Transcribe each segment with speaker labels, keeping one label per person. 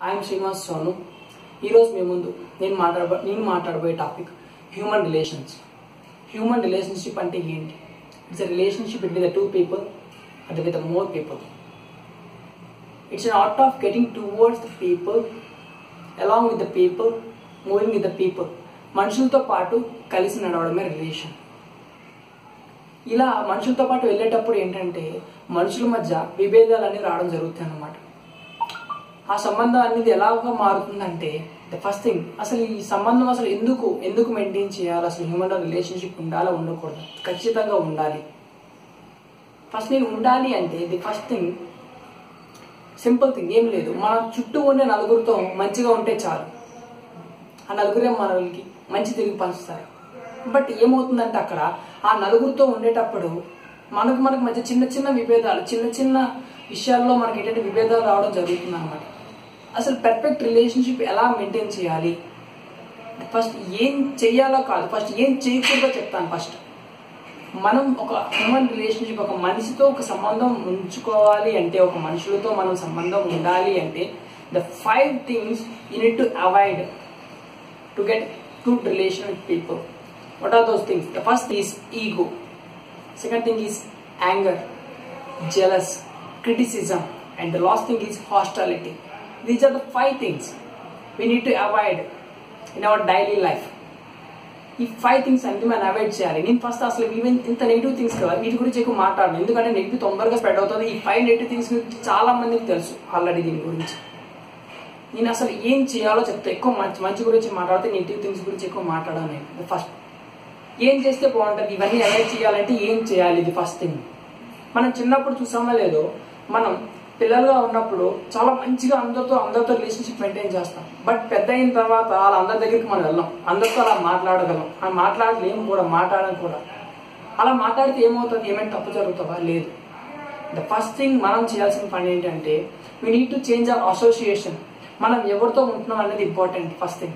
Speaker 1: I'm Srinivas Sonu ఈరోజు మీ ముందు నేను మాట్లాడబో నేను మాట్లాడబోయే topic human relations human relationship అంటే ఏంటి it's a relationship with the two people అది with more people it's an art of getting towards the people along with the people moving with the people మనుషులతో పాటు కలిసి నడవడమే relation ఇలా మనుషులతో పాటు వెళ్ళేటప్పుడు ఏంటంటే మనుషుల మధ్య విభేదాలు అనేవి రావడం జరుగుతాయి అన్నమాట ఆ సంబంధం అనేది ఎలాగా మారుతుందంటే ద ఫస్ట్ థింగ్ అసలు ఈ సంబంధం అసలు ఎందుకు ఎందుకు మెయింటైన్ చేయాలి అసలు హ్యూమన్ రిలేషన్షిప్ ఉండాలా ఉండకూడదు ఖచ్చితంగా ఉండాలి ఫస్ట్ నేను ఉండాలి అంటే the first thing simple thing ఏం లేదు మన చుట్టూ ఉండే నలుగురితో మంచిగా ఉంటే చాలు ఆ నలుగురే మనకి మంచి తిరిగి పంచుతారు బట్ ఏమవుతుందంటే అక్కడ ఆ నలుగురితో ఉండేటప్పుడు మనకు మనకు మధ్య చిన్న చిన్న విభేదాలు చిన్న చిన్న విషయాల్లో మనకి ఏంటంటే విభేదాలు రావడం జరుగుతుంది అనమాట అసలు పర్ఫెక్ట్ రిలేషన్షిప్ ఎలా మెయింటైన్ చేయాలి ఫస్ట్ ఏం చెయ్యాలో కాదు ఫస్ట్ ఏం చేయకూడదో చెప్తాను ఫస్ట్ మనం ఒక హ్యూమన్ రిలేషన్షిప్ ఒక మనిషితో ఒక సంబంధం ఉంచుకోవాలి అంటే ఒక మనుషులతో మనం సంబంధం ఉండాలి అంటే the five things you need to avoid to get good relation with people what are those things the first is ego second thing is anger jealous, criticism, and the last thing is hostility. These are the five things we need to avoid in our daily life. ఈ five things అన్ని మనం avoid చేయాలి నేను first అసలు even ఇంత negative things కదా వీటి గురించి ఎక్కువ మాట్లాడను ఎందుకంటే నెగిటివ్ తొందరగా స్ప్రెడ్ అవుతుంది ఈ ఫైవ్ నెగిటివ్ థింగ్స్ గురించి చాలా మందికి తెలుసు ఆల్రెడీ దీని గురించి నేను అసలు ఏం చేయాలో చెప్తా ఎక్కువ మంచి మంచి గురించి మాట్లాడితే నెగిటివ్ థింగ్స్ గురించి ఎక్కువ మాట్లాడాను నేను ఫస్ట్ ఏం చేస్తే బాగుంటుంది ఇవన్నీ అవాయిడ్ చేయాలంటే ఏం చేయాలి ఇది ఫస్ట్ థింగ్ మనం చిన్నప్పుడు చూసామో లేదో మనం పిల్లలుగా ఉన్నప్పుడు చాలా మంచిగా అందరితో అందరితో రిలేషన్షిప్ మెయింటైన్ చేస్తాం బట్ పెద్ద అయిన తర్వాత వాళ్ళ అందరి దగ్గరికి మనం వెళ్ళాం అందరితో అలా మాట్లాడగలం ఆ మాట్లాడలేము కూడా మాట్లాడడం కూడా అలా మాట్లాడితే ఏమవుతుంది ఏమైనా తప్పు జరుగుతుందా లేదు ద ఫస్ట్ థింగ్ మనం చేయాల్సిన పని ఏంటంటే we need to change our association మనం ఎవరితో ఉంటున్నాం అనేది ఇంపార్టెంట్ ఫస్ట్ థింగ్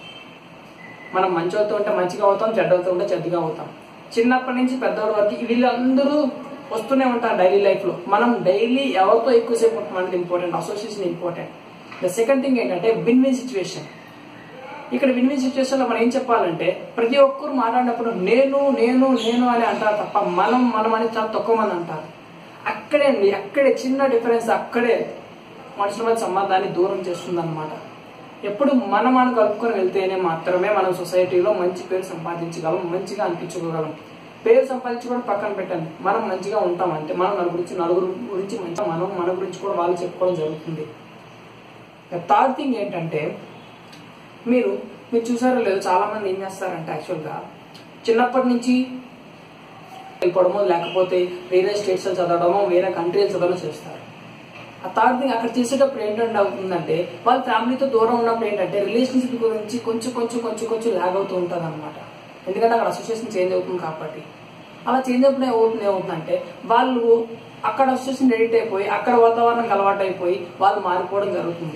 Speaker 1: మనం మంచితో ఉంటే మంచిగా అవుతాం చెడ్డతో ఉంటే చెడ్డగా అవుతాం చిన్నప్పటి నుంచి పెద్దవాళ్ళ వరకు వీళ్ళందరూ వస్తూనే ఉంటారు డైలీ లైఫ్ లో మనం డైలీ ఎవరితో ఎక్కువసేపు ఉంటాం అనేది important association important the second thing ఏంటంటే విన్ విన్ సిచ్యువేషన్ ఇక్కడ విన్ విన్ సిచ్యువేషన్ లో మనం ఏం చెప్పాలంటే ప్రతి ఒక్కరు మాట్లాడినప్పుడు నేను నేను నేను అని అంటారు తప్ప మనం మనం అని చాలా తక్కువ మంది అంటారు అక్కడే అండి అక్కడే చిన్న డిఫరెన్స్ అక్కడే మనుషుల మధ్య సంబంధాన్ని దూరం చేస్తుంది అనమాట ఎప్పుడు మనం మనం కలుపుకొని వెళ్తేనే మాత్రమే మనం సొసైటీలో మంచి పేరు సంపాదించగలం మంచిగా అనిపించుకోగలం పేరు సంపాదించుకోవడం పక్కన పెట్టండి మనం మంచిగా ఉంటాం అంటే మనం నలుగురు గురించి నలుగురు గురించి మంచిగా మనం మన గురించి కూడా వాళ్ళు చెప్పుకోవడం జరుగుతుంది థర్డ్ థింగ్ ఏంటంటే మీరు మీరు చూసారో లేదో చాలా మంది ఏం చేస్తారంటే యాక్చువల్గా చిన్నప్పటి నుంచి వెళ్ళిపోవడమో లేకపోతే వేరే స్టేట్స్ చదవడమో వేరే కంట్రీలు చదవడం చేస్తారు ఆ థర్డ్ థింగ్ అక్కడ చేసేటప్పుడు ఏంటంటే అవుతుందంటే వాళ్ళ ఫ్యామిలీతో దూరం ఉన్నప్పుడు ఏంటంటే రిలేషన్షిప్ గురించి కొంచెం కొంచెం కొంచెం కొంచెం లాగ్ అవుతూ ఉంటుంది అనమాట ఎందుకంటే అక్కడ అసోసియేషన్ చేంజ్ అవుతుంది కాబట్టి అలా చేంజ్ అయినప్పుడు ఏమవుతుంది ఏమవుతుందంటే వాళ్ళు అక్కడ అసోసియేషన్ ఎడిట్ అయిపోయి అక్కడ వాతావరణం అలవాటు అయిపోయి వాళ్ళు మారిపోవడం జరుగుతుంది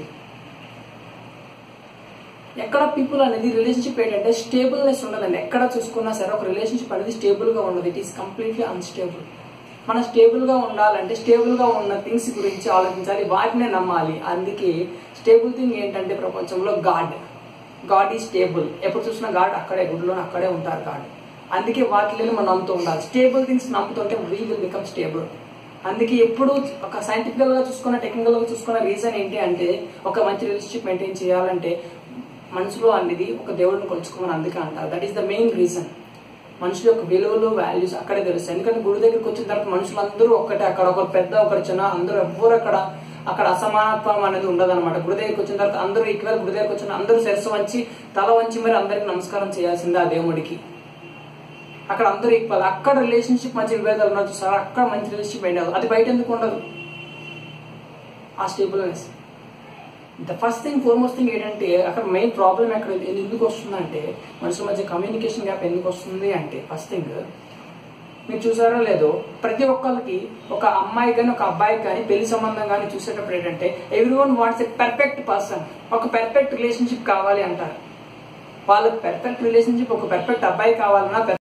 Speaker 1: ఎక్కడ పీపుల్ అనేది రిలేషన్షిప్ ఏంటంటే స్టేబుల్నెస్ ఉండదండి ఎక్కడ చూసుకున్నా సరే ఒక రిలేషన్షిప్ అనేది స్టేబుల్ గా ఉండదు ఇట్ ఈస్ కంప్లీట్లీ అన్స్టేబుల్ మనం స్టేబుల్ గా ఉండాలంటే స్టేబుల్ గా ఉన్న థింగ్స్ గురించి ఆలోచించాలి వాటినే నమ్మాలి అందుకే స్టేబుల్ థింగ్ ఏంటంటే ప్రపంచంలో గాడ్ గాడ్ ఈ స్టేబుల్ ఎప్పుడు చూసినా గాడ్ అక్కడే గుడిలో అక్కడే ఉంటారు గాడ్ అందుకే వాటిని మనం నమ్ముతూ ఉండాలి స్టేబుల్ థింగ్స్ నమ్ముతుంటే వీ విల్ బికమ్ స్టేబుల్ అందుకే ఎప్పుడు ఒక సైంటిఫికల్ గా చూసుకున్న టెక్నికల్ గా చూసుకున్న రీజన్ ఏంటి అంటే ఒక మంచి రిలేషన్షిప్ మెయింటైన్ చేయాలంటే మనసులో అనేది ఒక దేవుడిని కొలుచుకోమని అందుకే అంటారు that is the main reason మనుషుల యొక్క విలువలు వాల్యూస్ అక్కడే తెలుస్తాయి ఎందుకంటే గుడి దగ్గరికి వచ్చిన తర్వాత మనుషులు అందరూ ఒక్కటే అక్కడ ఒక పెద్ద ఒకరు చిన్న అందరూ ఎవ్వరు అక్కడ అక్కడ అసమానత్వం అనేది ఉండదు అనమాట గుడి దగ్గరికి వచ్చిన తర్వాత అందరూ ఈక్వల్ గుడి దగ్గరికి వచ్చిన అందరూ శిరస్సు వంచి తల వంచి మరి అందరికి నమస్కారం చేయాల్సిందే ఆ దేవుడికి అక్కడ అందరూ ఈక్వల్ అక్కడ రిలేషన్షిప్ మంచి విభేదాలు ఉన్నారు చూసారా అక్కడ మంచి రిలేషన్షిప్ ఏంటి అది బయట ఎందుకు ఉండదు ఆ stableness the first thing foremost thing ఏంటంటే అక్కడ మెయిన్ ప్రాబ్లం ఎక్కడ ఎందుకు వస్తుందంటే మనుషుల మధ్య కమ్యూనికేషన్ గ్యాప్ ఎందుకు వస్తుంది అంటే ఫస్ట్ థింగ్ మీరు చూసారో లేదో ప్రతి ఒక్కరికి ఒక అమ్మాయి కానీ ఒక అబ్బాయి కానీ పెళ్లి సంబంధం కానీ చూసేటప్పుడు ఏంటంటే every one what's a perfect person ఒక పర్ఫెక్ట్ రిలేషన్షిప్ కావాలి అంటారు వాళ్ళకి పర్ఫెక్ట్ రిలేషన్షిప్ ఒక పర్ఫెక్ట్ అబ్బాయి కావాలన్నా